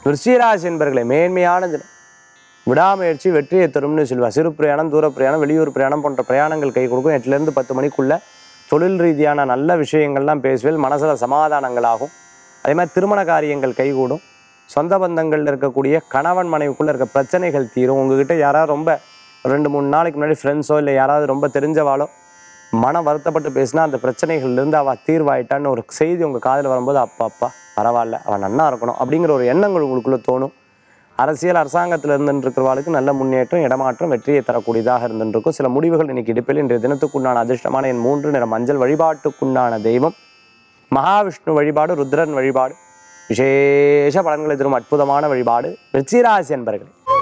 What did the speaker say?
விருச்சிகராசி என்பர்களே மேன்மையான தினம் விடாமுயற்சி வெற்றியை தரும்னு சொல்லுவா சிறு பிரயாணம் தூர பிரயாணம் வெளியூர் பிரயாணம் போன்ற பிரயாணங்கள் கை கொடுக்கும் எட்டுலேருந்து பத்து மணிக்குள்ள தொழில் ரீதியான நல்ல விஷயங்கள்லாம் பேசுவேல் மனசில் சமாதானங்களாகும் அதே மாதிரி திருமண காரியங்கள் கைகூடும் சொந்த பந்தங்கள்ல இருக்கக்கூடிய கணவன் மனைவிக்குள்ள இருக்க பிரச்சனைகள் தீரும் உங்ககிட்ட யாராவது ரொம்ப ரெண்டு மூணு நாளைக்கு முன்னாடி ஃப்ரெண்ட்ஸோ இல்லை யாராவது ரொம்ப தெரிஞ்சவாளோ மனம் வருத்தப்பட்டு பேசினா அந்த பிரச்சனைகள்லேருந்து அவள் தீர்வாயிட்டான்னு ஒரு செய்தி உங்கள் காதில் வரும்போது அப்பா அப்பா பரவாயில்ல அவன் நன்னா இருக்கணும் அப்படிங்கிற ஒரு எண்ணங்கள் உங்களுக்குள்ளே தோணும் அரசியல் அரசாங்கத்தில் இருந்துருக்கிறவாளுக்கு நல்ல முன்னேற்றம் இடமாற்றம் வெற்றியை தரக்கூடியதாக இருந்துருக்கும் சில முடிவுகள் இன்னைக்கு இடுப்பில் இன்றைய தினத்துக்குண்டான அதிர்ஷ்டமான என் மூன்று நிற மஞ்சள் வழிபாட்டுக்குண்டான தெய்வம் மகாவிஷ்ணு வழிபாடு ருத்ரன் வழிபாடு விசேஷ பலன்களை தரும் அற்புதமான வழிபாடு ரிச்சிராசி என்பர்களே